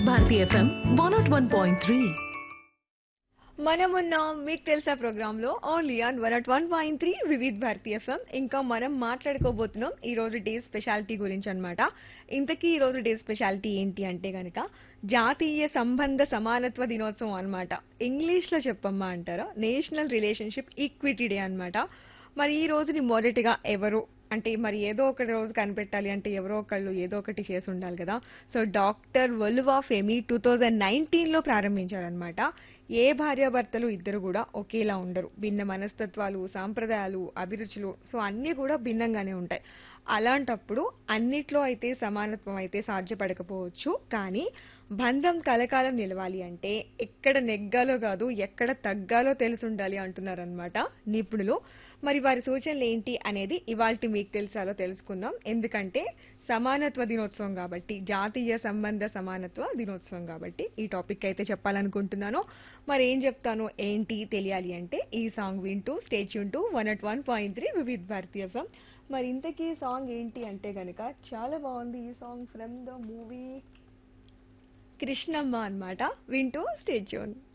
Bharati FM one nought one point three మనమున్నాం మీకు తెలుసా ప్రోగ్రామ్ లో only on one at one point three Vividh Bharati FM ఇంకా మనం మాట్లాడుకోబోతున్నాం ఈ రోజు డే స్పెషాలిటీ గురించి అన్నమాట ఇంతకీ ఈ రోజు డే స్పెషాలిటీ ఏంటి అంటే గనక జాతీయ సంబంధ సమానత్వ దినోత్సవం అన్నమాట ఇంగ్లీష్ లో చెప్పమ్మా అంటారా నేషనల్ రిలేషన్షిప్ ఈక్విటీ డే అన్నమాట మరి ఈ రోజుని మొదటిగా ఎవరు అంటే మరి ఏదో ఒక రోజు కనిపెట్టాలి అంటే ఎవరో ఒకళ్ళు ఏదో ఒకటి చేసి ఉండాలి కదా సో డాక్టర్ వలువా ఫెమి టూ థౌజండ్ నైన్టీన్ లో ప్రారంభించారనమాట ఏ భార్యాభర్తలు ఇద్దరు కూడా ఒకేలా ఉండరు భిన్న మనస్తత్వాలు సాంప్రదాయాలు అభిరుచులు సో అన్నీ కూడా భిన్నంగానే ఉంటాయి అలాంటప్పుడు అన్నిట్లో అయితే సమానత్వం అయితే సాధ్యపడకపోవచ్చు కానీ బంధం కలకాలం నిలవాలి అంటే ఎక్కడ నెగ్గాలో కాదు ఎక్కడ తగ్గాలో తెలిసి ఉండాలి అంటున్నారనమాట నిపుణులు మరి వారి సూచనలు ఏంటి అనేది ఇవాల్టి మీకు తెలుసాలో తెలుసుకుందాం ఎందుకంటే సమానత్వ దినోత్సవం కాబట్టి జాతీయ సంబంధ సమానత్వ దినోత్సవం కాబట్టి ఈ టాపిక్ అయితే చెప్పాలనుకుంటున్నాను మరి ఏం చెప్తాను ఏంటి తెలియాలి అంటే ఈ సాంగ్ వింటూ స్టేట్ యూన్ one at one point three Vividh Bharatiya FM మరి ఇంతకీ సాంగ్ ఏంటి అంటే గనక చాలా బాగుంది ఈ song from the movie Krishnamma అన్నమాట వింటూ స్టేట్ యూన్